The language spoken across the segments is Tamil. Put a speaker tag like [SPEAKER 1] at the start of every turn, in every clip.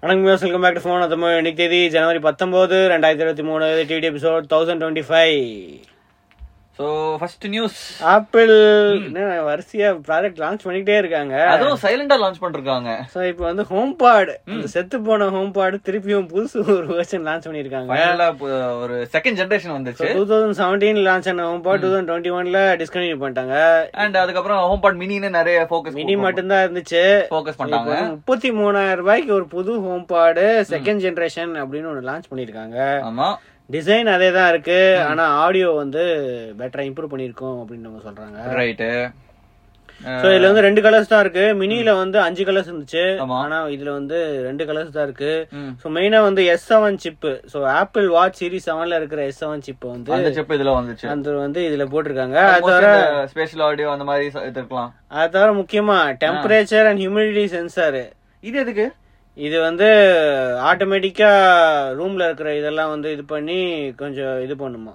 [SPEAKER 1] வணக்கம் views welcome back to phone Tamil இன்னைக்கு தேதி ஜனவரி பத்தொன்பது ரெண்டாயிரத்தி இருபத்தி மூணு TT episode thousand twenty five
[SPEAKER 2] so first news
[SPEAKER 1] Apple வரிசையா ப்ராடக்ட் லான்ச் பண்ணிக்கிட்டே இருக்காங்க
[SPEAKER 2] அதுவும் சைலண்டா லான்ச் பண்ணிருக்காங்க
[SPEAKER 1] ஸோ இப்போ வந்து ஹோம் பாட் இந்த செத்து போன ஹோம் பாட் திருப்பியும் புதுசு ஒரு வெர்ஷன் லான்ச் பண்ணியிருக்காங்க
[SPEAKER 2] ஃபைனலா ஒரு செகண்ட் ஜெனரேஷன் வந்துச்சு
[SPEAKER 1] டூ தௌசண்ட் செவன்டீன் லான்ச் ஆன home pod two thousand twenty ஒன்ல டிஸ்கண்டினியூ பண்ணிட்டாங்க
[SPEAKER 2] அண்ட் அதுக்கப்புறம் ஹோம் பாட் மினின்னு நிறைய ஃபோக்கஸ்
[SPEAKER 1] மினி மட்டும்தான் இருந்துச்சு
[SPEAKER 2] ஃபோக்கஸ் பண்ணிட்டாங்க
[SPEAKER 1] முப்பத்தி மூணாயிரம் ரூபாய்க்கு ஒரு புது ஹோம் பாடு செகண்ட் ஜெனரேஷன் அப்படின்னு ஒன்று லான்ச் பண்ணியிருக்காங்க
[SPEAKER 2] ஆமா
[SPEAKER 1] டிசைன் அதே தான் இருக்கு ஆனா ஆடியோ வந்து பெட்டரா இம்ப்ரூவ் பண்ணிருக்கோம் அப்படின்னு நம்ம சொல்றாங்க
[SPEAKER 2] ரைட்டு
[SPEAKER 1] சோ இதுல வந்து ரெண்டு கலர்ஸ் தான் இருக்கு மினில வந்து அஞ்சு கலர்ஸ் இருந்துச்சு
[SPEAKER 2] ஆமா.
[SPEAKER 1] ஆனா இதுல வந்து ரெண்டு கலர்ஸ் தான் இருக்கு
[SPEAKER 2] ம்.
[SPEAKER 1] சோ மெயினா வந்து S seven chip so Apple watch series செவன்ல இருக்கிற எஸ் செவன் சிப் வந்து
[SPEAKER 2] அந்த செப் இதுல வந்துச்சு
[SPEAKER 1] அந்த வந்து இதுல போட்டிருக்காங்க அது தவிர
[SPEAKER 2] ஸ்பெஷல் ஆடியோ அந்த மாதிரி ச- இது இருக்கலாம்
[SPEAKER 1] அது தவிர முக்கியமா டெம்பரேச்சர் அண்ட் ஹியூமிடிட்டி சென்சார்
[SPEAKER 2] இது எதுக்கு
[SPEAKER 1] இது வந்து ஆட்டோமேட்டிக்கா ரூம்ல இருக்கிற இதெல்லாம் வந்து இது பண்ணி கொஞ்சம் இது பண்ணுமா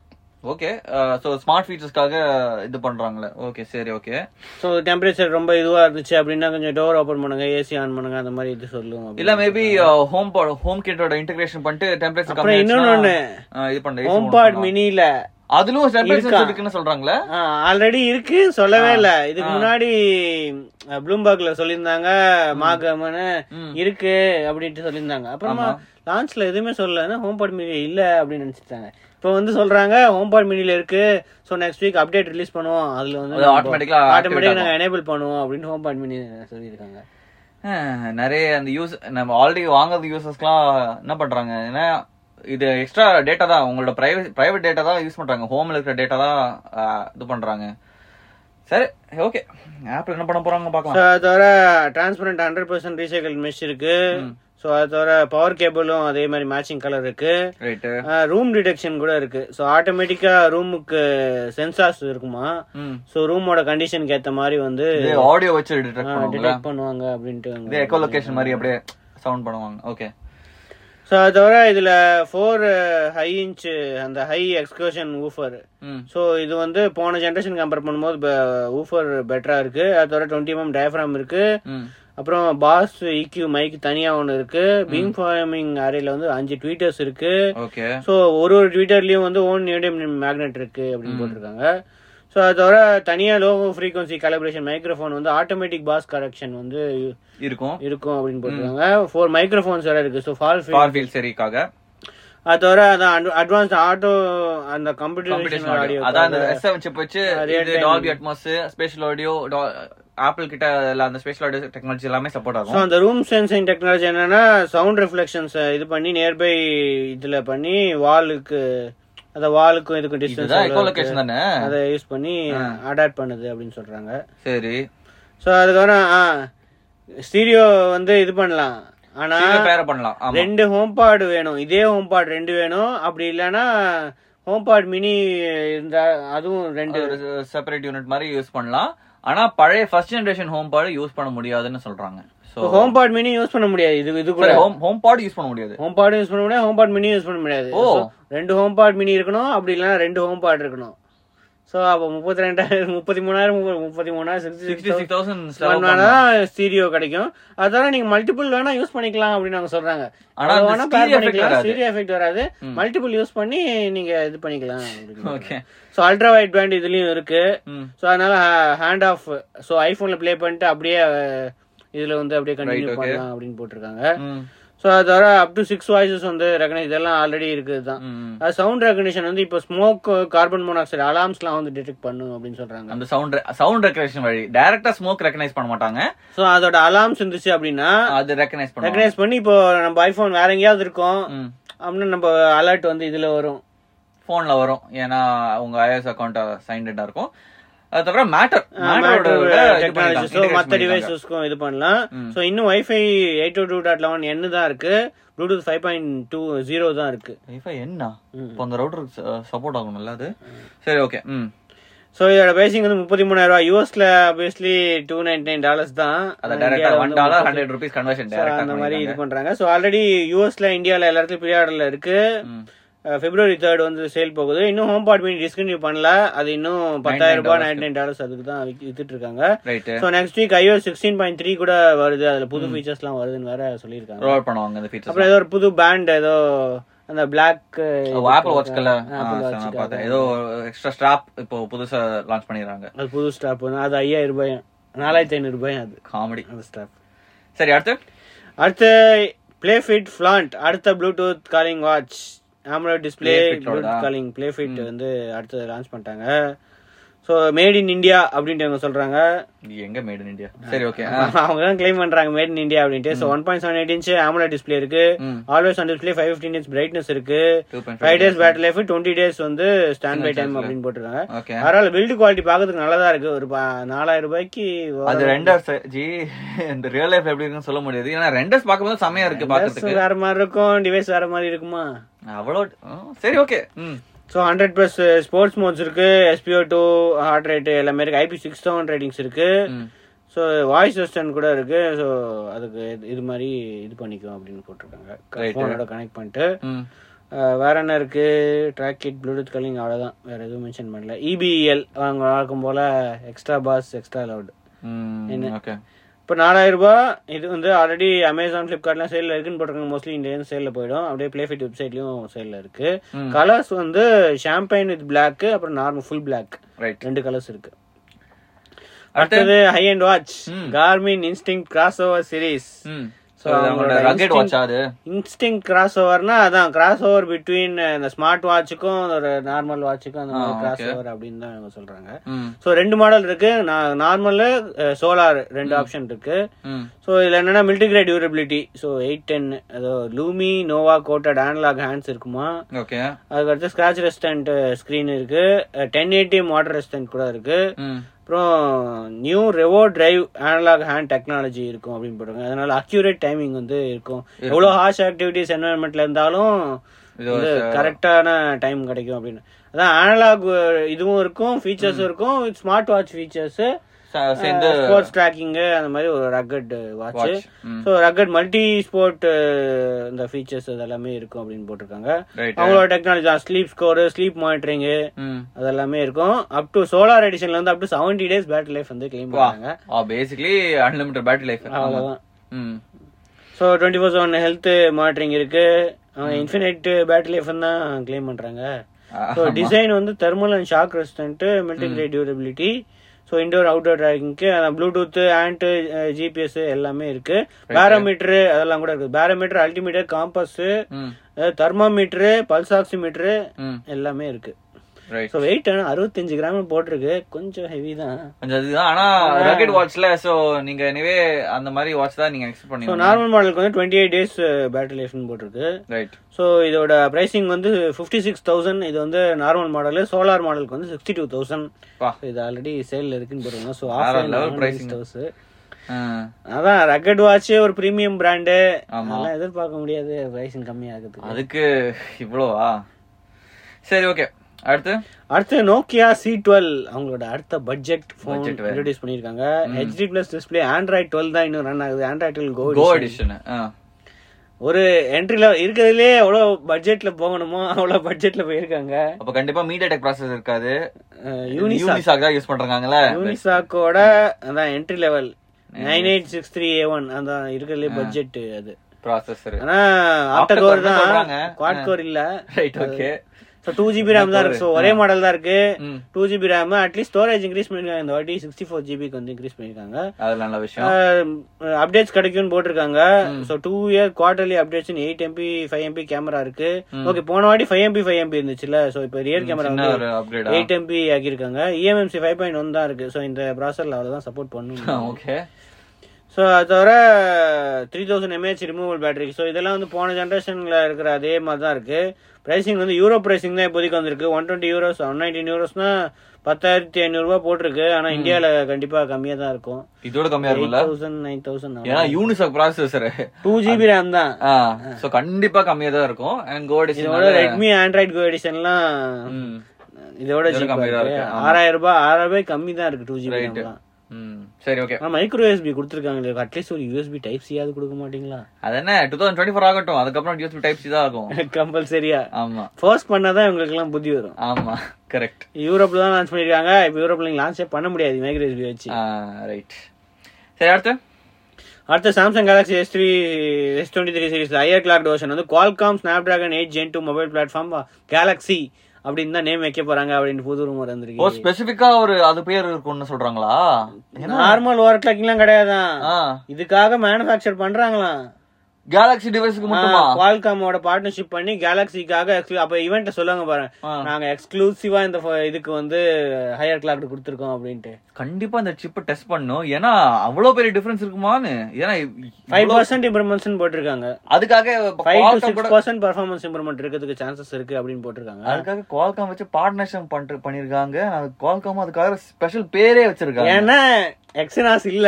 [SPEAKER 2] ஓகே சோ ஸ்மார்ட் ஃபீச்சர்ஸ்க்காக இது பண்றாங்களே ஓகே சரி ஓகே
[SPEAKER 1] ஸோ டெம்பரேச்சர் ரொம்ப இதுவா இருந்துச்சு அப்படின்னா கொஞ்சம் டோர் ஓபன் பண்ணுங்க ஏசி ஆன் பண்ணுங்க அந்த மாதிரி இது சொல்லும் அப்படி.
[SPEAKER 2] இல்ல மேபி ஹோம் ஹோம் கிட்டோட இன்டகிரேஷன் பண்ணிட்டு டெம்பரேச்சர்
[SPEAKER 1] அப்புறம் இன்னொன்னு ஒண்ணு
[SPEAKER 2] இது பண்ற
[SPEAKER 1] ஹோம் பாட் மினில
[SPEAKER 2] அதுலயும் டெம்பரேச்சர் இருக்குன்னு சொல்றாங்களே
[SPEAKER 1] ஆல்ரெடி இருக்கு சொல்லவே இல்ல இதுக்கு முன்னாடி ப்ளூம்பர்க்ல சொல்லியிருந்தாங்க மாகமனு
[SPEAKER 2] ம்.
[SPEAKER 1] இருக்கு அப்படின்ட்டு சொல்லியிருந்தாங்க அப்புறமா லான்ச்ல எதுவுமே சொல்லல ஹோம் பாட் மினி இல்ல அப்படின்னு நினைச்சிட்டாங்க இப்போ வந்து சொல்றாங்க ஹோம் பாட் மினில இருக்கு so next week update release பண்ணுவோம் அதுல வந்து
[SPEAKER 2] அது automatic-ஆ activate
[SPEAKER 1] ஆட்டோமேட்டிக்கா நாங்க எனேபிள் பண்ணுவோம் அப்படின்னு ஹோம் பாட் மினி சொல்லியிருக்காங்க
[SPEAKER 2] ஆஹ், நிறைய அந்த யூஸ் நம்ம ஆல்ரெடி வாங்குறது யூசர்ஸ்க்குலாம் என்ன பண்றாங்க ஏன்னா இது எக்ஸ்ட்ரா டேட்டா தான் உங்களோட பிரைவேட் பிரைவேட் டேட்டா தான் யூஸ் பண்றாங்க ஹோம்ல இருக்கிற டேட்டா தான் ஆஹ், இது பண்றாங்க சரி ஓகே ஆப்பிள் என்ன பண்ண போறாங்க
[SPEAKER 1] ஸோ
[SPEAKER 2] பார்க்கலாம்
[SPEAKER 1] அது தவிர transparent hundred percent recycle mesh இருக்கு ஸோ அது தவிர பவர் கேபிளும் அதே மாதிரி மேட்சிங் கலர் இருக்கு
[SPEAKER 2] ரைட்டு
[SPEAKER 1] ரூம் டிடெக்ஷன் கூட இருக்கு ஸோ ஆட்டோமேட்டிக்கா ரூமுக்கு சென்சார்ஸ் இருக்குமா
[SPEAKER 2] ம்
[SPEAKER 1] ஸோ ரூமோட கண்டிஷனுக்கு ஏத்த மாதிரி வந்து
[SPEAKER 2] இது ஆடியோ வச்சு டிடெக்ட் பண்ணுவாங்க
[SPEAKER 1] டிடெக்ட் பண்ணுவாங்க அப்படின்ட்டு
[SPEAKER 2] இது எக்கோ லொகேஷன் மாதிரி அப்படியே சவுண்ட் பண்ணுவாங்க ஓகே
[SPEAKER 1] ஸோ அது தவிர இதுல ஃபோர் ஹை இன்ச் அந்த ஹை எக்ஸ்கர்ஷன் ஊஃபர்
[SPEAKER 2] ம்
[SPEAKER 1] ஸோ இது வந்து போன ஜென்ரேஷன் கம்பேர் பண்ணும்போது ஊஃபர் பெட்டரா இருக்கு அது தவிர டுவெண்ட்டி எம்எம் டயஃப்ராம் இருக்கு
[SPEAKER 2] ம்
[SPEAKER 1] அப்புறம் பாஸ் இக்யூ மைக் தனியா ஒன்று இருக்கு பீம் ஃபார்மிங் அறையில வந்து அஞ்சு ட்வீட்டர்ஸ் இருக்கு
[SPEAKER 2] ஓகே
[SPEAKER 1] ஸோ ஒரு ஒரு ட்வீட்டர்லயும் வந்து ஓன் நியூடியம் மேக்னெட் இருக்கு அப்படின்னு போட்டிருக்காங்க ஸோ அது தவிர தனியா லோ ஃப்ரீக்வன்சி கலபரேஷன் மைக்ரோஃபோன் வந்து ஆட்டோமேட்டிக் பாஸ் கரெக்ஷன் வந்து
[SPEAKER 2] இருக்கும்
[SPEAKER 1] இருக்கும் அப்படின்னு போட்டிருக்காங்க ஃபோர் மைக்ரோஃபோன்ஸ் வேற இருக்கு ஸோ ஃபால்
[SPEAKER 2] ஃபார் ஃபீல் சரிக்காக
[SPEAKER 1] அது தவிர அதான் அட்வான்ஸ் ஆட்டோ அந்த கம்ப்யூட்டர்
[SPEAKER 2] காம்படிஷன்
[SPEAKER 1] ஆடியோ
[SPEAKER 2] அதான் அந்த S7 சிப் வச்சு இது Dolby Atmos spatial audio Apple கிட்ட இல்ல அந்த ஸ்பெஷல் ஆடியோ டெக்னாலஜி எல்லாமே சப்போர்ட்
[SPEAKER 1] ஸோ
[SPEAKER 2] ஆகும்
[SPEAKER 1] அந்த ரூம் சென்சிங் டெக்னாலஜி என்னன்னா சவுண்ட் ரிஃப்ளெக்ஷன்ஸ் இது பண்ணி நியர்பை இதுல பண்ணி வாலுக்கு அந்த வாலுக்கும் இதுக்கும்
[SPEAKER 2] இதுதான் எக்கோ
[SPEAKER 1] டிஸ்டன்ஸ்
[SPEAKER 2] லொகேஷன் தானே
[SPEAKER 1] அதை யூஸ் பண்ணி அடாப்ட் பண்ணுது அப்படின்னு சொல்றாங்க
[SPEAKER 2] சரி
[SPEAKER 1] ஸோ அதுக்கப்புறம் ஆ ஸ்டீரியோ வந்து இது பண்ணலாம் ஆனா
[SPEAKER 2] பேர பண்ணலாம் ஆமா
[SPEAKER 1] ரெண்டு ஹோம் பாட் வேணும் இதே ஹோம் பாட் ரெண்டு வேணும் அப்படி இல்லைன்னா ஹோம் பாட் மினி இருந்தா அதுவும் ரெண்டு
[SPEAKER 2] ஒரு செப்பரேட் யூனிட் மாதிரி யூஸ் பண்ணலாம் ஆனா பழைய first generation home pod use பண்ண முடியாதுன்னு சொல்றாங்க so
[SPEAKER 1] home pod mini use பண்ண முடியாது இது இது கூட
[SPEAKER 2] ஹோம் ஹோம் பாடு யூஸ் பண்ண முடியாது
[SPEAKER 1] ஹோம் பாட் யூஸ் பண்ண முடியாது ஹோம் பாட் மினி யூஸ் பண்ண முடியாது
[SPEAKER 2] ஓ.
[SPEAKER 1] So, ரெண்டு ஹோம் பாட் மினி இருக்கணும் அப்படி இல்லைன்னா ரெண்டு ஹோம் பாட் இருக்கணும் ஸோ அப்போ முப்பத்தி ரெண்டாயிரம் முப்பத்தி மூணாயிரம் முப்ப- முப்பத்தி மூணாயிரம்
[SPEAKER 2] sixty
[SPEAKER 1] sixty
[SPEAKER 2] six thousand
[SPEAKER 1] six stereo கிடைக்கும் அதனால நீங்க மல்டிபிள் வேணா யூஸ் பண்ணிக்கலாம் அப்படின்னு அவங்க சொல்றாங்க
[SPEAKER 2] ஆனா
[SPEAKER 1] அது
[SPEAKER 2] அந்த
[SPEAKER 1] வேணா
[SPEAKER 2] stereo
[SPEAKER 1] pair
[SPEAKER 2] effect
[SPEAKER 1] பண்ணிக்கலாம்
[SPEAKER 2] வராது.
[SPEAKER 1] ஸ்டீரியோ எஃபெக்ட் வராது மல்டிபிள் யூஸ் பண்ணி நீங்க இது பண்ணிக்கலாம்
[SPEAKER 2] okay
[SPEAKER 1] so ultra wide band இதுலயும் இருக்கு
[SPEAKER 2] ம்
[SPEAKER 1] ஸோ அதனால ஹேண்ட் ஆஃப் ஸோ ஐபோன்ல ப்ளே பண்ணிட்டு அப்படியே அஹ், இதுல வந்து அப்படியே கண்டினியூ
[SPEAKER 2] okay.
[SPEAKER 1] பண்ணலாம் அப்படின்னு போட்டிருக்காங்க
[SPEAKER 2] ம்
[SPEAKER 1] ஸோ அது தவிர அப் டு சிக்ஸ் வாய்ஸஸ் வந்து ரெகனைஸ் இதெல்லாம் ஆல்ரெடி இருக்குது தான்
[SPEAKER 2] ம்
[SPEAKER 1] அது சவுண்ட் ரெகனேஷன் வந்து இப்போ ஸ்மோக் கார்பன் மோனாக்சைடு அலார்ம்ஸ்லாம் வந்து டிடெக்ட் பண்ணும் அப்படின்னு சொல்றாங்க
[SPEAKER 2] அந்த சவுண்ட் சவுண்ட் ரெக்கனேஷன் வழி டைரக்டா ஸ்மோக் ரெக்கனைஸ் பண்ண மாட்டாங்க
[SPEAKER 1] ஸோ அதோட அலார்ம்ஸ் இருந்துச்சு அப்படின்னா
[SPEAKER 2] அது ரெக்கனைஸ் பண்ணுவாங்க
[SPEAKER 1] ரெகனைஸ் பண்ணி இப்போ நம்ம ஐபோன் வேற எங்கேயாவது இருக்கோம்
[SPEAKER 2] ம்
[SPEAKER 1] அப்படின்னு நம்ம அலர்ட் வந்து இதுல வரும்
[SPEAKER 2] போன்ல வரும் ஏன்னா உங்க ஐஎஸ் அக்கௌண்ட் சைன்டா இருக்கும் அது தவிர மேட்டர்
[SPEAKER 1] டெக்னாலஜி ஸோ மற்ற டிவைசஸ்க்கும் இது பண்ணலாம் ஸோ இன்னும் wifi eight two two dot eleven என்ன தான் இருக்கு Bluetooth five point two zero தான் இருக்கு
[SPEAKER 2] என்ன இப்போ அந்த ரவுட்டருக்கு சப்போர்ட் ஆகணும்ல அது சரி ஓகே ம்
[SPEAKER 1] ஸோ இதோட பேசிங் வந்து முப்பத்தி மூணாயிரம் ரூபாய் யூஎஸ்ல obviously two ninety nine dollars தான்
[SPEAKER 2] அத டைரக்டா one dollar hundred rupees conversion
[SPEAKER 1] So, அந்த மாதிரி இது பண்றாங்க ஸோ ஆல்ரெடி யூஎஸ்ல இந்தியால எல்லா இடத்துலயும் ப்ரீ ஆர்டர்ல இருக்கு பிப்ரவரி தேர்ட் வந்து சேல் போகுது இன்னும் ஹோம் பாட் மினி டிஸ்கன்டினியூ பண்ணல அது இன்னும் பத்தாயிரம் ரூபாய் நைன்டி நைன் டாலர்ஸ் அதுக்கு தான் விக்- வித்துட்டு இருக்காங்க
[SPEAKER 2] right
[SPEAKER 1] so next week iOS sixteen point three கூட வருது அதுல புது ஃபீச்சர்ஸ்லாம் வருதுன்னு வேற சொல்லியிருக்காங்க
[SPEAKER 2] ரோல் பண்ணுவாங்க இந்த ஃபீச்சர்ஸ்
[SPEAKER 1] அப்புறம் ஏதோ ஒரு புது பேண்ட் ஏதோ அந்த பிளாக்
[SPEAKER 2] ஆப்பிள் வாட்ச் கல
[SPEAKER 1] ஆப்பிள்
[SPEAKER 2] நான்
[SPEAKER 1] வாட்ச்
[SPEAKER 2] பார்த்தேன் ஏதோ எக்ஸ்ட்ரா ஸ்ட்ராப் இப்போ புதுசா லான்ச் பண்ணிடுறாங்க
[SPEAKER 1] அது புது ஸ்டாப் அது ஐயாயிரம் ரூபாய் நாலாயிரத்தி ஐநூறு ரூபாய் அது
[SPEAKER 2] காமெடி
[SPEAKER 1] அந்த ஸ்டாப்
[SPEAKER 2] சரி அடுத்து
[SPEAKER 1] அடுத்து ப்ளே ஃபிட் ஃபிளாண்ட் அடுத்த Bluetooth calling watch AMOLED display
[SPEAKER 2] Play Fit ஓடதா?
[SPEAKER 1] ப்ளூடூத் காலிங் ப்ளே ஃபிட் வந்து அடுத்து லான்ச் பண்ணிட்டாங்க ஸோ மேட் இன் இந்தியா அப்படின்ட்டு அவங்க சொல்றாங்க
[SPEAKER 2] இது எங்க மேட் இன் இந்தியா சரி ஓகே
[SPEAKER 1] அவங்க தான் கிளைம் பண்றாங்க மேட் இன் இந்தியா அப்படின்ட்டு so one point seven eight inch AMOLED display இருக்கு
[SPEAKER 2] ம்.
[SPEAKER 1] Always on display five fifteen inch brightness இருக்கு
[SPEAKER 2] two point
[SPEAKER 1] five days battery life twenty days வந்து ஸ்டாண்ட் பை டைம்
[SPEAKER 2] charge ல.
[SPEAKER 1] அப்படின்னு போட்டிருக்காங்க
[SPEAKER 2] ஓகே
[SPEAKER 1] அதனால பில்டு குவாலிட்டி பார்க்கறதுக்கு நல்லதா இருக்கு ஒரு பா- நாலாயிரம் ரூபாய்க்கு
[SPEAKER 2] அது ரெண்டர்ஸ் ஜி இந்த ரியல் லைஃப் எப்படி இருக்குன்னு சொல்ல முடியாது ஏன்னா ரெண்டர்ஸ் பார்க்கும்போது செமையா இருக்கு பாக்குறதுக்கு
[SPEAKER 1] வேற மாதிரி இருக்கும் டிவைஸ் வேற மாதிரி இருக்குமா
[SPEAKER 2] அவ்வளோ ஆ, சரி ஓகே ம்
[SPEAKER 1] so hundred plus sports modes இருக்கு எஸ்பிஓ டூ ஹார்ட் ரேட் எல்லாமே இருக்கு ஐபி சிக்ஸ் தௌசண்ட் ரேட்டிங்ஸ் இருக்கு
[SPEAKER 2] ம்.
[SPEAKER 1] ஸோ வாய்ஸ் அசிஸ்டன்ட் கூட இருக்கு ஸோ அதுக்கு இது- இது மாதிரி இது பண்ணிக்கும் அப்படின்னு போட்டிருக்காங்க
[SPEAKER 2] Right.
[SPEAKER 1] ஃபோனோட கனெக்ட் பண்ணிட்டு
[SPEAKER 2] ம்
[SPEAKER 1] அஹ், வேற என்ன இருக்கு ட்ராக் கிட் ப்ளூடூத் கலிங் அவ்வளோதான் வேற எதுவும் மென்ஷன் பண்ணல இபிஎல் அவங்க வழக்கம் போல எக்ஸ்ட்ரா பாஸ் எக்ஸ்ட்ரா லவுட்
[SPEAKER 2] ம் ஓகே
[SPEAKER 1] இப்போ நாலாயிரம் ரூபாய் இது வந்து ஆல்ரெடி அமேசான் ஃப்ளிப்கார்ட்லாம் சேலில் இருக்குன்னு போட்டிருக்காங்க மோஸ்ட்லி இந்தியன் சேலில் போயிடும் அப்படியே ப்ளேஃபிட் வெப்சைட்லயும் சேலில் இருக்கு
[SPEAKER 2] ம்.
[SPEAKER 1] கலர்ஸ் வந்து ஷாம்பைன் வித் பிளாக் அப்புறம் நார்மல் ஃபுல் பிளாக்
[SPEAKER 2] ரைட்
[SPEAKER 1] ரெண்டு கலர்ஸ் இருக்கு
[SPEAKER 2] அடுத்து
[SPEAKER 1] அடுத்தது ஹை அண்ட் வாட்ச்
[SPEAKER 2] ம்.
[SPEAKER 1] Garmin instinct crossover series
[SPEAKER 2] ம்
[SPEAKER 1] So,
[SPEAKER 2] ஸோ
[SPEAKER 1] அவங்களோட
[SPEAKER 2] அவங்களோட ரக்கெட்
[SPEAKER 1] instinct-
[SPEAKER 2] வாட்ச் அது
[SPEAKER 1] இன்ஸ்டிங் கிராஸ் ஓவர்னா அதான் கிராஸ் ஓவர் பிட்வீன் இந்த ஸ்மார்ட் வாட்சுக்கும் ஒரு நார்மல் வாட்சுக்கும் அந்த மாதிரி
[SPEAKER 2] ஆ,
[SPEAKER 1] கிராஸ்
[SPEAKER 2] okay.
[SPEAKER 1] ஓவர் அப்படின்னு தான் இவங்க சொல்றாங்க
[SPEAKER 2] ம்
[SPEAKER 1] ஸோ ரெண்டு மாடல் இருக்கு நார்மல் சோலார் ரெண்டு ஆப்ஷன் இருக்கு
[SPEAKER 2] ம்
[SPEAKER 1] ஸோ இதில் என்னன்னா military grade durability so eight ten அதோ Lumi Nova coated analogue hands இருக்குமா
[SPEAKER 2] ஓகே
[SPEAKER 1] அதுக்கடுத்து ஸ்கிராச் ரெசிஸ்டன்ட் ஸ்க்ரீன் இருக்கு டென் எயிட்டி வாட்டர் ரெசிஸ்டன்ட் கூட இருக்கு
[SPEAKER 2] ம்
[SPEAKER 1] அப்புறம் new revo drive analogue hand technology இருக்கும் அப்படின்னு போட்டுருங்க அதனால அக்யூரேட் டைமிங் வந்து இருக்கும் எவ்வளோ ஹார்ஷ் ஆக்டிவிட்டிஸ் என்வரன்மெண்ட்ல இருந்தாலும்
[SPEAKER 2] இது
[SPEAKER 1] வந்து
[SPEAKER 2] ஒரு
[SPEAKER 1] கரெக்டான டைம் கிடைக்கும் அப்படின்னு அதான் அனலாக் இதுவும் இருக்கும் ஃபீச்சர்ஸும் இருக்கும் ஸ்மார்ட் வாட்ச் ஃபீச்சர்ஸ்
[SPEAKER 2] ச- சேர்ந்து
[SPEAKER 1] ஸ்போர்ட்ஸ் ட்ராக்கிங் அந்த மாதிரி ஒரு ரக்கட் வாட்ச்
[SPEAKER 2] வாட்ச் ம்
[SPEAKER 1] ஸோ ரக்கட் மல்டி ஸ்போர்ட் இந்த ஃபீச்சர்ஸ் அதெல்லாமே இருக்கும் அப்படின்னு போட்டிருக்காங்க
[SPEAKER 2] ரைட்
[SPEAKER 1] அவங்களோட டெக்னாலஜி தான் ஸ்லீப் ஸ்கோர் ஸ்லீப் மானிட்டரிங்
[SPEAKER 2] ம்
[SPEAKER 1] அதெல்லாமே இருக்கும் அப் டு சோலார் எடிஷன்ல வந்து up to seventy days battery life வந்து கிளைம்
[SPEAKER 2] வா
[SPEAKER 1] பண்றாங்க
[SPEAKER 2] ஆ பேசிக்கலி அன்லிமிட்டட் பேட்டரி லைஃப்
[SPEAKER 1] அவ்வளவுதான்
[SPEAKER 2] ம்
[SPEAKER 1] so twenty four seven health monitoring இருக்கு அவங்க இன்ஃபினிட் பேட்டரி லைஃப் தான் கிளைம் பண்றாங்க ஸோ டிசைன் வந்து thermal and shock resistant military grade durability so indoor outdoor ட்ராக்கிங்க்கு ப்ளூடூத் ஆண்ட் ஜிபிஎஸ் எல்லாமே இருக்கு பேரோமீட்டர் அதெல்லாம் கூட இருக்கு பேரோமீட்டர் அல்டிமீட்டர் காம்பஸ்
[SPEAKER 2] ம்
[SPEAKER 1] தெர்மோமீட்டர் பல்ஸ் ஆக்சிமீட்டர்
[SPEAKER 2] ம்
[SPEAKER 1] எல்லாமே இருக்கு
[SPEAKER 2] ரைட்
[SPEAKER 1] ஸோ வெயிட் ஆனால் அறுபத்தஞ்சு கிராம் போட்டிருக்கு கொஞ்சம் ஹெவி தான்
[SPEAKER 2] கொஞ்சம் இதுதான் ஆனா ராக்கெட் வாட்ச்ல சோ நீங்க எனிவே அந்த மாதிரி வாட்ச் தான் நீங்க எக்ஸ்பெக்ட்
[SPEAKER 1] ஸோ
[SPEAKER 2] பண்ணீங்க
[SPEAKER 1] நார்மல் மாடலுக்கு வந்து டுவெண்ட்டி எயிட் டேஸ் பேட்டரி லைஃப்னு போட்டிருக்கு
[SPEAKER 2] ரைட்
[SPEAKER 1] ஸோ இதோட பிரைசிங் வந்து ஃபிஃப்டி சிக்ஸ் தௌசண்ட் இது வந்து நார்மல் மாடலு சோலார் மாடலுக்கு வந்து சிக்ஸ்டி டூ தௌசண்ட்
[SPEAKER 2] பா
[SPEAKER 1] இது ஆல்ரெடி சேல்ல இருக்குன்னு போட்டுருங்க ஸோ
[SPEAKER 2] வேற
[SPEAKER 1] ஆஃப்
[SPEAKER 2] level pricing.
[SPEAKER 1] ஹவுஸ்
[SPEAKER 2] ஆ,
[SPEAKER 1] அதான் ரக்கட் வாட்ச் ஒரு பிரீமியம் பிராண்டு
[SPEAKER 2] ஆமா.
[SPEAKER 1] அதெல்லாம் எதிர்பார்க்க முடியாது பிரைசிங் கம்மியாகுது
[SPEAKER 2] அதுக்கு இவ்வளோவா சரி ஓகே அடுத்து
[SPEAKER 1] அடுத்து நோக்கியா சி டுவெல் அவங்களோட அடுத்த பட்ஜெட் ஃபோன்
[SPEAKER 2] Budget வேற.
[SPEAKER 1] இன்ட்ரடியூஸ் பண்ணியிருக்காங்க HD plus display Android twelve தான் இன்னும் ரன் ஆகுது Android twelve
[SPEAKER 2] go
[SPEAKER 1] go
[SPEAKER 2] edition
[SPEAKER 1] ஒரு என்ட்ரில இருக்கிறதுலே எவ்வளோ பட்ஜெட்ல போகணுமோ அவ்வளோ பட்ஜெட்ல போயிருக்காங்க
[SPEAKER 2] அப்ப கண்டிப்பா மீடியா டெக் ப்ராசஸ் இருக்காது
[SPEAKER 1] யூனிசாக்
[SPEAKER 2] யூனிசாக் தான் யூஸ் பண்றாங்கல்ல
[SPEAKER 1] யூனிசாக்கோட அதான் entry level nine eight six three A one அந்த இருக்கிறதுலே பட்ஜெட் அது
[SPEAKER 2] ப்ராசஸர்
[SPEAKER 1] ஆனா ஆப்டகோர் தான்
[SPEAKER 2] சொல்றாங்க.
[SPEAKER 1] குவாட் கோர் இல்ல
[SPEAKER 2] right okay
[SPEAKER 1] so two GB RAM தான் இருக்கு ஸோ ஒரே மாடல் தான் இருக்கு
[SPEAKER 2] ம்
[SPEAKER 1] two GB RAM at least storage increase பண்ணிருக்காங்க இந்த வாட்டி சிக்ஸ்டி ஃபோர் ஜிபிக்கு வந்து இன்க்ரீஸ் பண்ணிருக்காங்க
[SPEAKER 2] அது நல்ல விஷயம்
[SPEAKER 1] அப்டேட்ஸ் கிடைக்கும்னு போட்டிருக்காங்க so two year quarterly updates eight MP five MP camera இருக்கு ஓகே போன வாட்டி ஃபைவ் எம்பி ஃபைவ் எம்பி இருந்துச்சுல்ல ஸோ இப்போ ரியர் கேமரா
[SPEAKER 2] சின்ன
[SPEAKER 1] வந்து
[SPEAKER 2] ஒரு அப்கிரேடா
[SPEAKER 1] எயிட் எம்பி ஆக்கியிருக்காங்க இஎம்எம்சி ஃபைவ் பாயிண்ட் ஒன் தான் இருக்கு ஸோ இந்த ப்ராசரில் அவ்வளோதான் சப்போர்ட் பண்ணும்
[SPEAKER 2] ஓகே
[SPEAKER 1] ஸோ அது தவிர three thousand mAh removal battery so இதெல்லாம் வந்து போன ஜென்ரேஷனில் இருக்கிற அதே மாதிரி தான் இருக்கு ப்ரைசிங் வந்து யூரோ ப்ரைசிங் தான் இப்போதைக்கு வந்திருக்கு one twenty euros one nineteen யூரோஸ்னா பத்தாயிரத்தி ஐநூறுரூவா போட்டிருக்கு ஆனால் இந்தியாவில் கண்டிப்பாக கம்மியாக தான் இருக்கும்
[SPEAKER 2] இதோட கம்மியா
[SPEAKER 1] எயிட்
[SPEAKER 2] இருக்கும்ல
[SPEAKER 1] தௌசண்ட் நைன் தௌசண்ட்
[SPEAKER 2] ஏன்னா Unisoc processor
[SPEAKER 1] two GB RAM தான்
[SPEAKER 2] ஆ சோ கண்டிப்பா கம்மியா தான் இருக்கும் அண்ட் கோ
[SPEAKER 1] இதோட
[SPEAKER 2] எடிஷன்
[SPEAKER 1] ரெட்மி ஆண்ட்ராய்ட் கோ எடிஷன்லாம் இதோட
[SPEAKER 2] இதோட
[SPEAKER 1] cheap ஆ
[SPEAKER 2] கம்மியா தான்
[SPEAKER 1] இருக்கு
[SPEAKER 2] இருக்கு,
[SPEAKER 1] ஆறாயிரம் ரூபாய் ஆறாயிரம் ரூபாய் கம்மி தான் இருக்கு டூ ஜிபி
[SPEAKER 2] Right.
[SPEAKER 1] ரேம்லாம்
[SPEAKER 2] ம் சரி ஓகே
[SPEAKER 1] ஆனா மைக்ரோ யூஎஸ்பி கொடுத்துருக்காங்களே அட்லீஸ்ட் ஒரு யூஎஸ்பி டைப் சியாவது கொடுக்க மாட்டீங்களா
[SPEAKER 2] அது என்ன டூ தௌசண்ட் டுவெண்ட்டி ஃபோர் ஆகட்டும் அதுக்கப்புறம் யூஎஸ்பி டைப் சி தான் ஆகும்
[SPEAKER 1] கம்பல்சரியா
[SPEAKER 2] ஆமா
[SPEAKER 1] ஃபோர்ஸ் பண்ணாதான் இவங்களுக்கு எல்லாம் புத்தி வரும்
[SPEAKER 2] ஆமா கரெக்ட்
[SPEAKER 1] யூரோப்ல தான் லான்ச் பண்ணிருக்காங்க இப்போ யூரோப்ல நீங்க லான்ச்சே பண்ண முடியாது மைக்ரோ யூஎஸ்பி வச்சு
[SPEAKER 2] ரைட் சரி அடுத்து
[SPEAKER 1] அடுத்த Samsung Galaxy S three S twenty three சீரிஸ்ல ஹையர் கிளாக் வெர்ஷன் வந்து Qualcomm Snapdragon eight gen two mobile platform Galaxy அப்படின்னு தான் நேம் வைக்க போறாங்க அப்படின்னு புது ரூமர்
[SPEAKER 2] ஓ
[SPEAKER 1] வந்திருக்கு
[SPEAKER 2] ஸ்பெசிபிக்கா ஒரு அது பேர் இருக்கும்னு சொல்றாங்களா
[SPEAKER 1] நார்மல் ஓவர் கிளாக்கிங்லாம் கிடையாதான்
[SPEAKER 2] ஆ
[SPEAKER 1] இதுக்காக மேனுஃபேக்சர் பண்றாங்களாம்
[SPEAKER 2] கேலக்ஸி டிவைஸ்க்கு மட்டுமா
[SPEAKER 1] குவால்காமோட பார்ட்னர்ஷிப் பண்ணி கேலக்சிக்காக அப்ப ஈவெண்ட் சொல்லுங்க பாருங்க
[SPEAKER 2] ஆ.
[SPEAKER 1] நாங்க எக்ஸ்க்ளூசிவா இந்த pho- இதுக்கு வந்து ஹையர் கிளாக் கொடுத்துருக்கோம் அப்படின்ட்டு
[SPEAKER 2] கண்டிப்பா இந்த சிப் டெஸ்ட் பண்ணும் ஏன்னா அவ்வளவு பெரிய டிஃபரன்ஸ் இருக்குமான்னு ஏன்னா
[SPEAKER 1] ஃபைவ்
[SPEAKER 2] இவ்வளவு-
[SPEAKER 1] பர்சன்ட் இம்ப்ரூவ்மெண்ட்ஸ் போட்டிருக்காங்க
[SPEAKER 2] அதுக்காக
[SPEAKER 1] ஃபைவ் டு
[SPEAKER 2] Qualcomm
[SPEAKER 1] சிக்ஸ்
[SPEAKER 2] கூட
[SPEAKER 1] பர்சன்ட் பர்ஃபார்மன்ஸ் இம்ப்ரூவ்மெண்ட் இருக்கிறதுக்கு சான்சஸ் இருக்கு அப்படின்னு போட்டிருக்காங்க
[SPEAKER 2] அதுக்காக குவால்காம் வச்சு பார்ட்னர்ஷிப் பண்ற பண்ணிருக்காங்க அது குவால்காம் அதுக்காக ஸ்பெஷல் பேரே வச்சிருக்காங்க
[SPEAKER 1] ஏன்னா எக்ஸனாஸ் இல்ல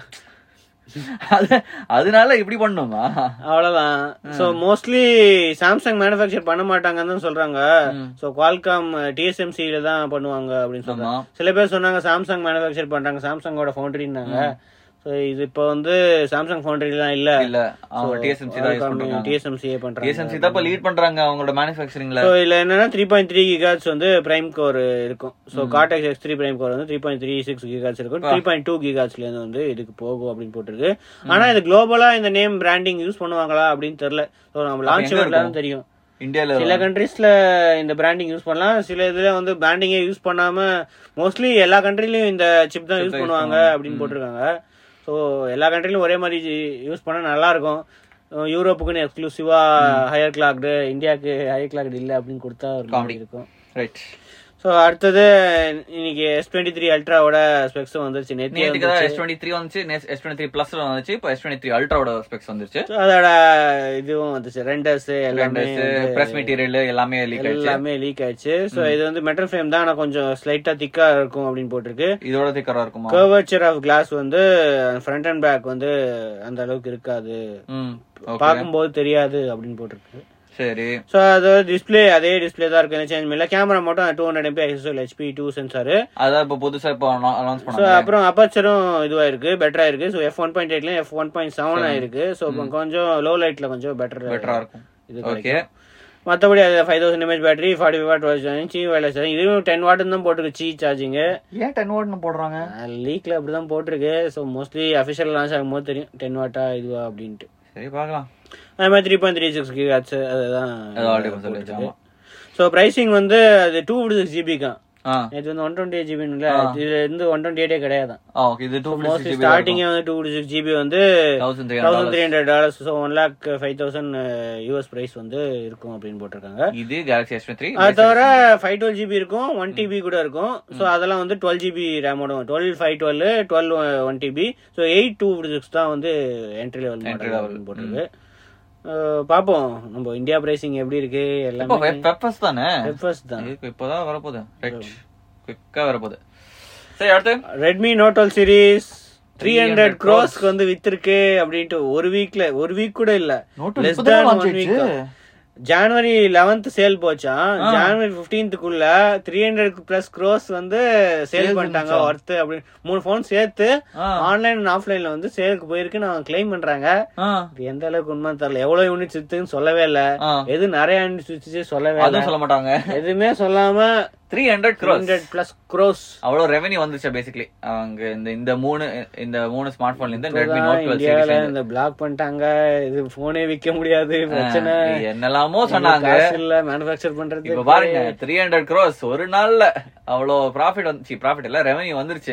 [SPEAKER 2] அது- அதனால இப்படி பண்ணுமா
[SPEAKER 1] அவ்வளவுதான் சோ மோஸ்ட்லி சாம்சங் மேனுஃபேக்சர் பண்ண மாட்டாங்கன்னு தான் சொல்றாங்க சோ குவால்காம் டிஎஸ்எம்சில தான் பண்ணுவாங்க அப்படின்னு சொல்றாங்க
[SPEAKER 2] ஆமா
[SPEAKER 1] சில பேர் சொன்னாங்க சாம்சங் மேனுஃபேக்சர் பண்றாங்க சாம்சங்கோட ஃபவுண்டரின்னாங்க சோ இது இப்போ வந்து சாம்சங் ஃபவுண்டரிலாம் இல்ல
[SPEAKER 2] இல்ல அவங்க டிஎஸ்எம்சி தான் யூஸ் பண்றாங்க
[SPEAKER 1] டிஎஸ்எம்சியே பண்றாங்க
[SPEAKER 2] டிஎஸ்எம்சி தான் இப்ப லீட் பண்றாங்க அவங்களோட மேனுஃபேக்சரிங்ல
[SPEAKER 1] ஸோ இதுல என்னன்னா த்ரீ பாயிண்ட் த்ரீ கிகாட்ஸ் வந்து பிரைம் கோர் இருக்கும் so Cortex X three prime core வந்து three point three six gigahertz இருக்கும் த்ரீ பாயிண்ட் டூ கிகாட்ஸ்ல இருந்து வந்து இதுக்கு போகும் அப்படின்னு போட்டிருக்கு ஆனா இது குளோபலா இந்த நேம் பிராண்டிங் யூஸ் பண்ணுவாங்களா அப்படின்னு தெரியல ஸோ நம்ம லான்ச்
[SPEAKER 2] எங்க
[SPEAKER 1] தான் தெரியும்
[SPEAKER 2] இந்தியால
[SPEAKER 1] சில கண்ட்ரீஸ்ல இந்த பிராண்டிங் யூஸ் பண்ணலாம் சில இதுல வந்து பிராண்டிங்கே யூஸ் பண்ணாம மோஸ்ட்லி எல்லா கண்ட்ரிலயும் இந்த சிப் தான் யூஸ் பண்ணுவாங்க அப்படின்னு போட்டிருக்காங்க ஸோ எல்லா கண்ட்ரிலும் ஒரே மாதிரி யூஸ் பண்ணா நல்லா இருக்கும் அஹ் யூரோப்புக்குன்னு எக்ஸ்க்ளூசிவா ஹையர் கிளாக்டு இந்தியாவுக்கு ஹையர் கிளாக்டு இல்லை அப்படின்னு கொடுத்தா ஒரு மாதிரி இருக்கும்
[SPEAKER 2] ரைட்
[SPEAKER 1] ஸோ அடுத்தது இன்னைக்கு எஸ் டுவெண்ட்டி த்ரீ அல்ட்ராவோட ஸ்பெக்ஸும் வந்துருச்சு நேற்று
[SPEAKER 2] நேற்றுக்கு தான் எஸ் டுவெண்ட்டி த்ரீ வந்துச்சு எஸ் டுவெண்ட்டி த்ரீ பிளஸ் வந்துச்சு இப்போ எஸ் டுவெண்ட்டி த்ரீ அல்ட்ராவோட ஸ்பெக்ஸ் வந்துருச்சு
[SPEAKER 1] அதோட இதுவும் வந்துச்சு ரெண்டர்ஸ் எல்லாமே
[SPEAKER 2] பிரஸ் மெட்டீரியல் எல்லாமே லீக் ஆயிடுச்சு
[SPEAKER 1] எல்லாமே லீக் ஆயிடுச்சு ஸோ இது வந்து மெட்டல் ஃப்ரேம் தான் ஆனா கொஞ்சம் ஸ்லைட்டா திக்கா இருக்கும் அப்படின்னு போட்டிருக்கு
[SPEAKER 2] இதோட திக்கரா இருக்குமா
[SPEAKER 1] கர்வச்சர் ஆஃப் கிளாஸ் வந்து ஃப்ரண்ட் அண்ட் பேக் வந்து அந்த அளவுக்கு இருக்காது
[SPEAKER 2] ம் ஓகே
[SPEAKER 1] பார்க்கும்போது தெரியாது அப்படின்னு போட்டிருக்கு
[SPEAKER 2] சரி
[SPEAKER 1] ஸோ அது டிஸ்ப்ளே அதே டிஸ்ப்ளே தான் இருக்கு சேஞ்ச் பண்ணல கேமரா மட்டும் two hundred MP XL HP two sensor
[SPEAKER 2] அதான் இப்போ புதுசா இப்போ அனௌன்ஸ்
[SPEAKER 1] ஸோ
[SPEAKER 2] பண்ணாங்க
[SPEAKER 1] அப்புறம் அப்பச்சரும் இதுவா இருக்கு பெட்டரா இருக்கு ஸோ எஃப் ஒன் பாயிண்ட் எயிட்ல எஃப் ஒன் பாயிண்ட் செவன் ஆயிருக்கு ஸோ கொஞ்சம் லோ லைட்ல கொஞ்சம் பெட்டர்
[SPEAKER 2] பெட்டரா இருக்கும்
[SPEAKER 1] இது
[SPEAKER 2] ஓகே
[SPEAKER 1] மற்றபடி அது five thousand mAh battery forty five watt watch C wireless இதுவும் டென் வாட் தான் போட்டிருக்கு சி சார்ஜிங்
[SPEAKER 2] ஏன் டென் வாட்னு போடுறாங்க
[SPEAKER 1] லீக்ல அப்படிதான் போட்டிருக்கு ஸோ மோஸ்ட்லி அஃபிஷியல் லான்ச் ஆகும்போது தெரியும் டென் வாட்டா இதுவா அப்படின்ட்டு
[SPEAKER 2] சரி பார்க்கலாம்
[SPEAKER 1] அது மாதிரி three point three six gigahertz அதுதான்
[SPEAKER 2] அது already சொல்லிருச்சு, ஆமா.
[SPEAKER 1] ஸோ ப்ரைசிங் வந்து அது டூ ஃபிஃப்டி சிக்ஸ் ஜிபிக்கான்
[SPEAKER 2] ஆ
[SPEAKER 1] இது வந்து ஒன் டுவெண்ட்டி எயிட் ஜிபின்னு இல்லை இதுல இருந்து ஒன் டுவெண்ட்டி எயிட்டே கிடையாதான்
[SPEAKER 2] ஆ ஓகே இது டூ
[SPEAKER 1] மோஸ்ட்லி ஸ்டார்டிங்கே வந்து டூ ஃபிஃப்டி சிக்ஸ் ஜிபி வந்து
[SPEAKER 2] thousand three
[SPEAKER 1] thousand three hundred dollars so one lakh five thousand US price வந்து இருக்கும் அப்படின்னு போட்டிருக்காங்க
[SPEAKER 2] இது கேலக்ஸி எஸ் த்ரீ
[SPEAKER 1] அது தவிர ஃபைவ் டுவெல் ஜிபி இருக்கும் ஒன் டிபி கூட இருக்கும் ஸோ அதெல்லாம் வந்து டுவெல் ஜிபி ரேமோட twelve five twelve twelve one TB so eight two six தான் வந்து entry level
[SPEAKER 2] Entry
[SPEAKER 1] model
[SPEAKER 2] level.
[SPEAKER 1] அப்படின்னு போட்டிருக்கு அஹ் பார்ப்போம் நம்ம இந்தியா பிரைசிங் எப்படி இருக்கு
[SPEAKER 2] இப்போ
[SPEAKER 1] எல்லாமே
[SPEAKER 2] பெப்பர்ஸ் தானே
[SPEAKER 1] ஃபர்ஸ்ட் தான்
[SPEAKER 2] இதுக்கு இப்போதான் வரப்போகுது ரைட் குவிக்கா வரப்போகுது சரி அடுத்து
[SPEAKER 1] Redmi Note twelve series three hundred க்ரோஸ்க்கு வந்து வித்திருக்கு அப்படின்ட்டு ஒரு வீக்ல ஒரு வீக் கூட இல்ல
[SPEAKER 2] நோட்டு
[SPEAKER 1] லெஸ்
[SPEAKER 2] இப்பதான்
[SPEAKER 1] தேன்
[SPEAKER 2] launch
[SPEAKER 1] ஒன் வீக்
[SPEAKER 2] ஆயிடுச்சு.
[SPEAKER 1] ஜனவரி லெவன்த் சேல் போச்சான் ஜனவரி பிப்டீன்த்துக்குள்ள த்ரீ ஹண்ட்ரட் பிளஸ் க்ரோஸ் வந்து சேல் பண்ணிட்டாங்க ஒர்த்து அப்படின்னு மூணு போன் சேர்த்து
[SPEAKER 2] ஆ.
[SPEAKER 1] ஆன்லைன் அண்ட் ஆஃப்லைன்ல வந்து சேலுக்கு போயிருக்குன்னு அவங்க கிளைம் பண்றாங்க
[SPEAKER 2] ஆ
[SPEAKER 1] இது எந்த அளவுக்கு உண்மை தெரியல எவ்வளவு யூனிட் வித்துன்னு சொல்லவே இல்ல
[SPEAKER 2] ஆ.
[SPEAKER 1] எது நிறைய யூனிட் வித்துச்சு சொல்லவே இல்ல
[SPEAKER 2] அதுவும் சொல்ல மாட்டாங்க
[SPEAKER 1] எதுவுமே சொல்லாம
[SPEAKER 2] three hundred crores
[SPEAKER 1] hundred plus crores
[SPEAKER 2] அவ்வளவு ரெவென்யூ வந்துச்சு பேசிக்கலி அவங்க இந்த இந்த மூணு இந்த மூணு ஸ்மார்ட் போன்ல இருந்து ரெட்மி நோட் டுவெல்
[SPEAKER 1] இந்தியாவில இந்த பிளாக் பண்ணிட்டாங்க இது போனே விக்க முடியாது பிரச்சனை
[SPEAKER 2] என்னெல்லாமோ சொன்னாங்க
[SPEAKER 1] காசு இல்ல மேனுஃபேக்சர் பண்றது
[SPEAKER 2] இப்ப பாருங்க த்ரீ ஹண்ட்ரட் க்ரோஸ் ஒரு நாள்ல அவ்வளவு ப்ராஃபிட் வந்துச்சு ப்ராஃபிட் இல்ல ரெவென்யூ வந்துருச்சு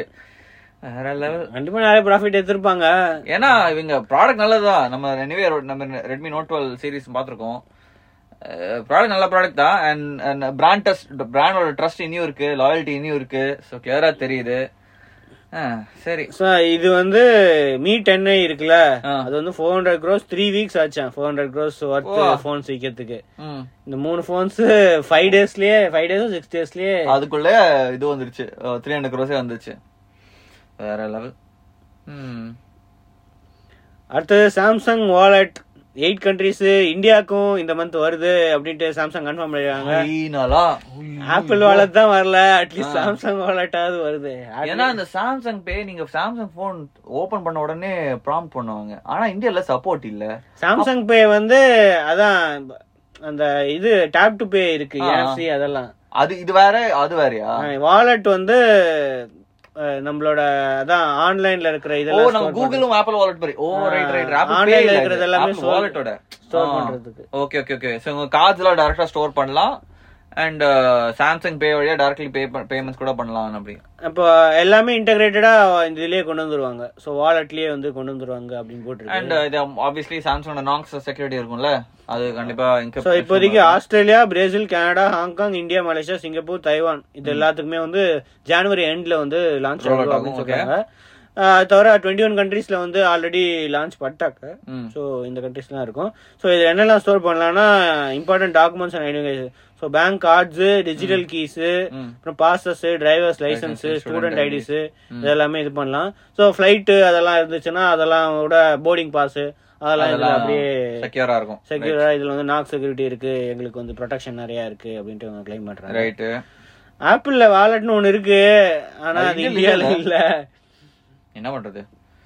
[SPEAKER 2] வேற லெவல்
[SPEAKER 1] கண்டிப்பா நிறைய ப்ராஃபிட் எடுத்திருப்பாங்க
[SPEAKER 2] ஏன்னா இவங்க ப்ராடக்ட் நல்லதுதான் நம்ம எனிவே நம்ம ரெட்மி நோட் டுவெல் சீரிஸ் பார்த்துருக்கோம் ப்ராடக்ட் நல்ல ப்ராடக்ட் தான் அண்ட் பிராண்ட் டஸ்ட் பிராண்டோட ட்ரஸ்ட் இனியும் இருக்கு லாயல்ட்டி இனியும் இருக்கு ஸோ கிளியரா தெரியுது ஆ, சரி
[SPEAKER 1] So, இது வந்து மீ டென் இருக்குல்ல
[SPEAKER 2] ஆ.
[SPEAKER 1] அது வந்து four hundred crores three weeks ஆச்சான் four hundred crores worth phones விற்கிறதுக்கு
[SPEAKER 2] ம்
[SPEAKER 1] இந்த மூணு போன்ஸ் ஃபைவ் டேஸ்லயே ஃபைவ் டேஸும் சிக்ஸ் டேஸ்லயே
[SPEAKER 2] அதுக்குள்ள இது வந்துருச்சு த்ரீ ஹண்ட்ரட் க்ரோஸே வந்துருச்சு வேற லெவல் ம்
[SPEAKER 1] அடுத்தது சாம்சங் வாலெட் எயிட் கண்ட்ரிஸ் இந்தியாவுக்கும் இந்த மந்த் வருது அப்படின்ட்டு சாம்சங் கன்ஃபார்ம் பண்ணிருக்காங்க
[SPEAKER 2] ஐநாளா?
[SPEAKER 1] ஆப்பிள் வாலெட் தான் வரல அட்லீஸ்ட் சாம்சங் வாலெட்டாவது வருது
[SPEAKER 2] ஏன்னா இந்த சாம்சங் பே நீங்க சாம்சங் போன் ஓபன் பண்ண உடனே ப்ராம்ப்ட் பண்ணுவாங்க ஆனா இந்தியால சப்போர்ட் இல்ல
[SPEAKER 1] சாம்சங் பே வந்து அதான் அந்த இது டேப் டு பே இருக்கு
[SPEAKER 2] ஆ.
[SPEAKER 1] NFC அதெல்லாம்
[SPEAKER 2] அது இது வேற அது வேறயா
[SPEAKER 1] வாலெட் வந்து அஹ், நம்மளோட அதான் ஆன்லைன்ல இருக்கிற
[SPEAKER 2] ஓ
[SPEAKER 1] இதெல்லாம்
[SPEAKER 2] நம்ம கூகுளும் ஆப்பிள் வாலெட் மாதிரி oh right right Apple
[SPEAKER 1] Online
[SPEAKER 2] pay
[SPEAKER 1] ல இருக்கிறது எல்லாமே store-
[SPEAKER 2] வாலெட்டோட
[SPEAKER 1] ஸ்டோர் பண்றதுக்கு
[SPEAKER 2] ஓகே ஓகே ஓகே சோ உங்க கார்ட்ஸ் எல்லாம் டைரக்டா ஸ்டோர் பண்ணலாம் அண்ட் சாம்சங் பே வழியா டைரக்ட்லி பே பேமெண்ட்ஸ் கூட பண்ணலாம் அப்படி
[SPEAKER 1] அப்போ எல்லாமே இன்டகிரேட்டடா இந்த இதுலயே கொண்டு வந்துருவாங்க சோ வாலெட்லயே வந்து கொண்டு வந்துருவாங்க அப்படின்னு போட்டுருக்கு
[SPEAKER 2] அண்ட் இது ஆப்வியஸ்லி சாம்சங்கோட நாக்ஸ் செக்யூரிட்டி இருக்கும்ல அது கண்டிப்பா
[SPEAKER 1] ஸோ இப்போதைக்கு Australia Brazil Canada Hong Kong India Malaysia Singapore Taiwan இது எல்லாத்துக்குமே வந்து ஜனவரி எண்ட்ல வந்து லான்ச்
[SPEAKER 2] Roll out
[SPEAKER 1] ஆகும்
[SPEAKER 2] ஆகும்,
[SPEAKER 1] அப்படின்னு சொல்றாங்க அஹ் அது தவிர டுவெண்ட்டி ஒன் கண்ட்ரீஸ்ல வந்து ஆல்ரெடி லான்ச் பண்ணிட்டாங்க
[SPEAKER 2] ம்.
[SPEAKER 1] ஸோ இந்த கண்ட்ரீஸ்லாம் இருக்கும் ஸோ இது என்னெல்லாம் ஸ்டோர் பண்ணலாம்னா important documents and identification so bank cards digital keys
[SPEAKER 2] ம்.
[SPEAKER 1] அப்புறம் passes driver's licence
[SPEAKER 2] student
[SPEAKER 1] student
[SPEAKER 2] IDs.
[SPEAKER 1] IDs இதெல்லாமே இது பண்ணலாம் ஸோ ஃப்ளைட்டு அதெல்லாம் இருந்துச்சுன்னா அதெல்லாம் கூட போர்டிங் பாஸ் அதெல்லாம் இதுல அப்படியே
[SPEAKER 2] செக்யூரா இருக்கும்
[SPEAKER 1] செக்யூரா இதுல வந்து நாக் செக்யூரிட்டி இருக்கு எங்களுக்கு வந்து ப்ரொடெக்ஷன் நிறைய இருக்கு அப்படின்ட்டு அவங்க கிளைம் பண்றாங்க
[SPEAKER 2] ரைட்டு
[SPEAKER 1] ஆப்பிள்ல வாலெட்னு ஒன்னு இருக்கு ஆனா
[SPEAKER 2] அது
[SPEAKER 1] அது
[SPEAKER 2] இந்தியால
[SPEAKER 1] இந்தியால இல்ல
[SPEAKER 2] என்ன பண்றது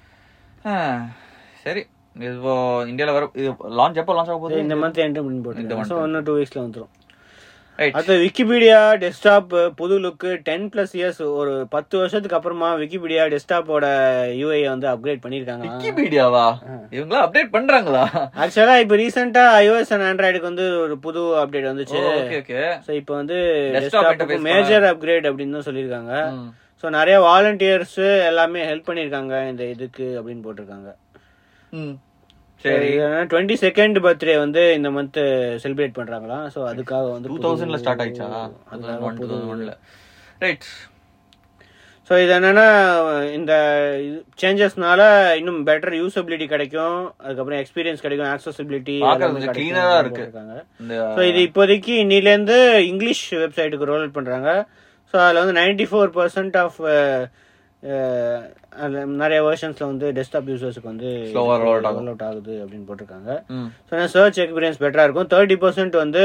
[SPEAKER 2] ஆ, சரி இது இப்போ இந்தியால வர இது லான்ச் எப்போ லான்ச் ஆக போகுது
[SPEAKER 1] இந்த மந்த் என்ட்ரி பண்ணி போட்டு ஸோ இன்னும் டூ வீக்ஸ்ல வந்துரும்
[SPEAKER 2] ரைட்
[SPEAKER 1] அது விக்கிபீடியா டெஸ்க்டாப் புது லுக்கு டென் பிளஸ் இயர்ஸ் ஒரு பத்து வருஷத்துக்கு அப்புறமா விக்கிபீடியா டெஸ்க்டாப்போட யூஐ வந்து அப்கிரேட் பண்ணிருக்காங்க
[SPEAKER 2] விக்கிபீடியாவா இவங்களா அப்டேட் பண்றாங்களா
[SPEAKER 1] ஆக்சுவலா இப்ப ரீசெண்டா iOS அண்ட் ஆண்ட்ராய்டுக்கு வந்து ஒரு புது அப்டேட் வந்துச்சு
[SPEAKER 2] ஓகே ஓகே
[SPEAKER 1] ஸோ இப்போ வந்து
[SPEAKER 2] Desktop
[SPEAKER 1] டெஸ்க்டாப்புக்கு
[SPEAKER 2] interface
[SPEAKER 1] மேஜர் அப்கிரேட் அப்படின்னு தான் சொல்லியிருக்காங்க ஸோ நிறைய வாலண்டியர்ஸ் எல்லாமே ஹெல்ப் பண்ணியிருக்காங்க இந்த இதுக்கு அப்படின்னு போட்டிருக்காங்க
[SPEAKER 2] ம் சரி
[SPEAKER 1] டுவெண்ட்டி செகண்ட் பர்த்டே வந்து இந்த மந்த் செலிப்ரேட் பண்றாங்களாம் ஸோ அதுக்காக வந்து
[SPEAKER 2] டூ தௌசண்ட்ல ஸ்டார்ட் ஆயிடுச்சா
[SPEAKER 1] அதுக்காக
[SPEAKER 2] ஒன் டூ தௌசண்ட் ஒன்ல ரைட்
[SPEAKER 1] ஸோ இது என்னன்னா இந்த சேஞ்சஸ்னால இன்னும் பெட்டர் யூசபிலிட்டி கிடைக்கும் அதுக்கப்புறம் எக்ஸ்பீரியன்ஸ் கிடைக்கும் ஆக்சசிபிலிட்டி
[SPEAKER 2] பார்க்கறது கொஞ்சம் cleaner ஆ இருக்கு. இந்த
[SPEAKER 1] ஸோ இது இப்போதைக்கு இன்னிலேருந்து இங்கிலீஷ் வெப்சைட்டுக்கு ரோல் பண்றாங்க ஸோ அதில் வந்து நைன்டி ஃபோர் பர்சன்ட் ஆஃப் நிறைய வெர்ஷன்ஸ்ல வந்து டெஸ்க்டாப் யூசர்ஸ்க்கு வந்து
[SPEAKER 2] Slower roll out ஆகும்.
[SPEAKER 1] roll out ஆகுது அப்படின்னு போட்டிருக்காங்க
[SPEAKER 2] ம்
[SPEAKER 1] ஸோ சர்ச் எக்ஸ்பீரியன்ஸ் பெட்டரா இருக்கும் தேர்ட்டி பர்சன்ட் வந்து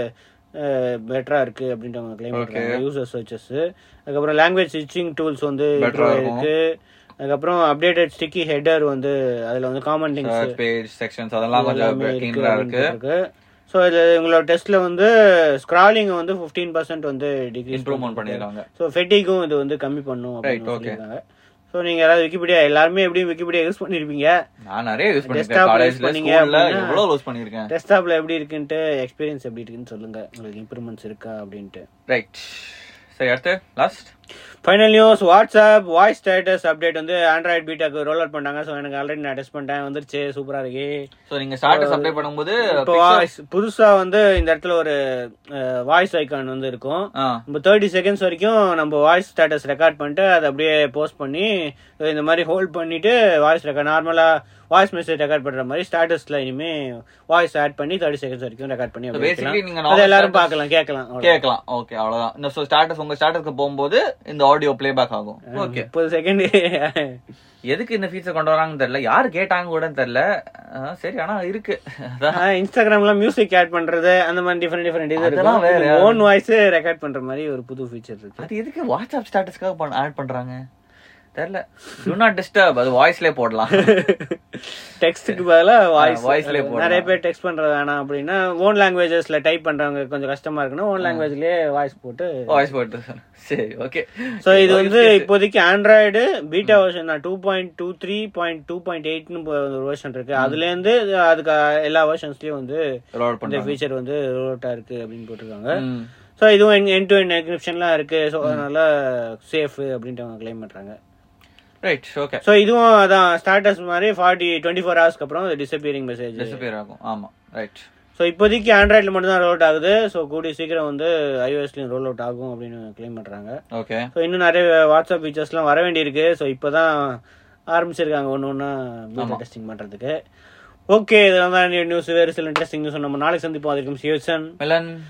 [SPEAKER 1] பெட்டரா இருக்கு அப்படின்ட்டு அவங்க கிளைம் பண்றாங்க யூசர் சர்ச்சஸ் அதுக்கப்புறம் லாங்குவேஜ் ஸ்விட்சிங் டூல்ஸ் வந்து
[SPEAKER 2] Better ஆ
[SPEAKER 1] improve இருக்கு அதுக்கப்புறம் அப்டேட்டட் ஸ்டிக்கி ஹெட்டர் வந்து அதுல வந்து common links
[SPEAKER 2] search page sections அதெல்லாம் கொஞ்சம் கிளீனரா இருக்கு
[SPEAKER 1] ஸோ இது உங்களோட டெஸ்ட்ல வந்து ஸ்க்ராலிங் வந்து ஃபிஃப்டீன் பர்சன்ட் வந்து டிகிரீஸ்
[SPEAKER 2] இம்ப்ரூவ்மெண்ட் பண்ணிருக்காங்க
[SPEAKER 1] ஸோ ஃபெட்டிக்கும் இது வந்து கம்மி பண்ணும்
[SPEAKER 2] Right,
[SPEAKER 1] அப்படின்னு
[SPEAKER 2] okay.
[SPEAKER 1] சொல்லியிருக்காங்க ஸோ நீங்க யாராவது விக்கிபீடியா எல்லாருமே எப்படியும் விக்கிபீடியா யூஸ் பண்ணிருப்பீங்க
[SPEAKER 2] நான் நிறைய யூஸ் பண்ணிருக்கேன்
[SPEAKER 1] Desktop use
[SPEAKER 2] காலேஜ்ல
[SPEAKER 1] பண்ணீங்க
[SPEAKER 2] ஸ்கூல்ல
[SPEAKER 1] அப்படின்னா-
[SPEAKER 2] எவ்வளவு யூஸ் பண்ணிருக்கேன்
[SPEAKER 1] டெஸ்க்டாப்ல எப்படி இருக்குன்ட்டு எக்ஸ்பீரியன்ஸ் எப்படி இருக்குன்னு சொல்லுங்க உங்களுக்கு இம்ப்ரூவ்மெண்ட்ஸ் இருக்கா அப்படின்ட்டு
[SPEAKER 2] ரைட் சரி அடுத்து last
[SPEAKER 1] final news WhatsApp voice status update வந்து ஆண்ட்ராய்ட் பீட்டாக்கு ரோல் அவுட் பண்ணாங்க ஸோ எனக்கு ஆல்ரெடி நான் டெஸ்ட் பண்ணிட்டேன் வந்துருச்சு சூப்பரா இருக்கு
[SPEAKER 2] சோ நீங்க ஸ்டாட்டஸ் அப்டேட் பண்ணும்போது
[SPEAKER 1] இப்போ வாய்ஸ் புதுசா வந்து இந்த இடத்துல ஒரு வாய்ஸ் ஐகான் வந்து இருக்கும்
[SPEAKER 2] ஆ
[SPEAKER 1] நம்ம தேர்ட்டி செகண்ட்ஸ் வரைக்கும் நம்ம வாய்ஸ் ஸ்டேட்டஸ் ரெக்கார்ட் பண்ணிட்டு அதை அப்படியே போஸ்ட் பண்ணி இந்த மாதிரி ஹோல்ட் பண்ணிட்டு வாய்ஸ் ரெக்கார்ட் நார்மலா வாய்ஸ் மெசேஜ் ரெக்கார்ட் பண்ற மாதிரி ஸ்டேட்டஸ்ல இனிமே வாய்ஸ் ஆட் பண்ணி தேர்ட்டி செகண்ட்ஸ் வரைக்கும் ரெக்கார்ட் பண்ணி அப்படியே
[SPEAKER 2] பேசிக்கலி நீங்க
[SPEAKER 1] வைக்கலாம். அதை எல்லாரும்
[SPEAKER 2] normal
[SPEAKER 1] பார்க்கலாம் கேட்கலாம் அவ்வளவுதான்.
[SPEAKER 2] கேட்கலாம் ஓகே அவ்வளவுதான் இந்த ஸ்டாட்டஸ் உங்க ஸ்டாட்டஸ்க்கு போகும்போது இந்த ஆடியோ ப்ளேபேக் ஆகும் ஓகே
[SPEAKER 1] முப்பது செகண்ட்
[SPEAKER 2] எதுக்கு இந்த ஃபீச்சர் கொண்டு வராங்கன்னு தெரியல யாரு கேட்டாங்க கூட தெரியல ஆ, சரி ஆனா இருக்கு அதான்.
[SPEAKER 1] இன்ஸ்டாகிராம்ல மியூசிக் ஆட் பண்றது அந்த மாதிரி டிஃபரெண்ட் டிஃபரெண்ட் இது
[SPEAKER 2] அதெல்லாம் வேற.
[SPEAKER 1] இருக்கும் ஓன் வாய்ஸ் ரெக்கார்ட் பண்ற மாதிரி ஒரு புது ஃபீச்சர் இருக்கு
[SPEAKER 2] அது எதுக்கு வாட்ஸ்அப் ஸ்டாட்டஸ்க்காக ஆட் பண்றாங்க தெரியல டு நாட் டிஸ்டர்ப் அது வாய்ஸ்லயே போடலாம்
[SPEAKER 1] டெக்ஸ்ட்டுக்கு பதிலா வாய்ஸ்
[SPEAKER 2] voice லயே போடலாம்.
[SPEAKER 1] நிறைய பேர் டெக்ஸ்ட் பண்றது வேணாம் அப்படின்னா ஓன் லாங்குவேஜஸ்ல டைப் பண்றவங்க கொஞ்சம் கஷ்டமா இருக்குன்னா ஓன் லாங்குவேஜ்லயே வாய்ஸ் போட்டு
[SPEAKER 2] வாய்ஸ் போட்டு சரி ஓகே
[SPEAKER 1] சோ இது வந்து இப்போதைக்கு Android beta version two point two three point two point எயிட்னு ஒரு வெர்ஷன் இருக்கு அதுல இருந்து அதுக்கு எல்லா வெர்ஷன்ஸ்லயும் வந்து
[SPEAKER 2] ரோல்
[SPEAKER 1] இந்த
[SPEAKER 2] பண்றாங்க
[SPEAKER 1] ஃபீச்சர் வந்து ரோட்டா இருக்கு அப்படின்னு போட்டிருக்காங்க
[SPEAKER 2] ம்.
[SPEAKER 1] ஸோ இதுவும் என் டு என் என்கிரிப்ஷன்லாம் இருக்கு ஸோ அதனால சேஃப் அப்படின்ட்டு அவங்க கிளைம் பண்றாங்க
[SPEAKER 2] ரைட் ஓகே
[SPEAKER 1] ஸோ இதுவும் அதான் ஸ்டாட்டஸ் மாதிரி ஃபார்ட்டி டுவெண்ட்டி ஃபோர் ஹவர்ஸ்க்கு அப்புறம் டிசப்பியரிங் மெசேஜ்
[SPEAKER 2] டிசப்பியர் ஆகும் ஆமா ரைட்
[SPEAKER 1] ஸோ இப்போதைக்கு ஆண்ட்ராய்டில் மட்டும் தான் ரோல் அவுட் ஆகுது ஸோ கூடிய சீக்கிரம் வந்து iOS-லயும் ரோல் அவுட் ஆகும் அப்படின்னு கிளைம் பண்றாங்க
[SPEAKER 2] ஓகே
[SPEAKER 1] ஸோ இன்னும் நிறைய வாட்ஸ்அப் ஃபீச்சர்ஸ்லாம் வர வேண்டியிருக்கு ஸோ இப்போதான் ஆரம்பிச்சிருக்காங்க ஒன்று ஒன்றா பீட்டா டெஸ்டிங் பண்றதுக்கு ஓகே இதெல்லாம் தான் நியூஸ் வேறு சில இன்ட்ரெஸ்டிங் நியூஸ் நம்ம நாளைக்கு சந்திப்போம் அதுக்கும் சியோசன்
[SPEAKER 2] மிலன்